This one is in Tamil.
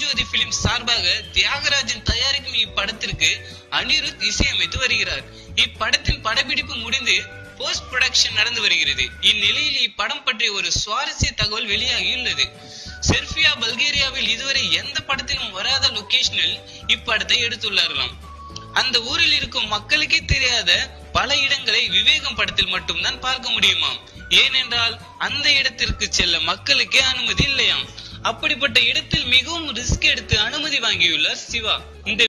ஜோதி பிலிம் சார்பாக தியாகராஜன் தயாரிக்கும் இப்படத்திற்கு அனிருத் இசையமைத்து வருகிறார் இப்படத்தின் படப்பிடிப்பு முடிந்து போஸ்ட் ப்ரொடக்ஷன் நடந்து வருகிறது இந்நிலையில் இப்படம் பற்றிய ஒரு சுவாரஸ்ய தகவல் வெளியாகியுள்ளது செர்பியா பல்கேரியாவில் இதுவரை எந்த படத்திலும் வராத லொகேஷனில் இப்படத்தை எடுத்துள்ளார்களாம் அந்த ஊரில் இருக்கும் மக்களுக்கே தெரியாத பல இடங்களை விவேகம் படத்தில் மட்டும்தான் பார்க்க முடியுமாம் ஏனென்றால் அந்த இடத்திற்கு செல்ல மக்களுக்கே அனுமதி இல்லையாம் அப்படிப்பட்ட இடத்தில் மிகவும் ரிஸ்க் எடுத்து அனுமதி வாங்கியுள்ளார் சிவா இந்த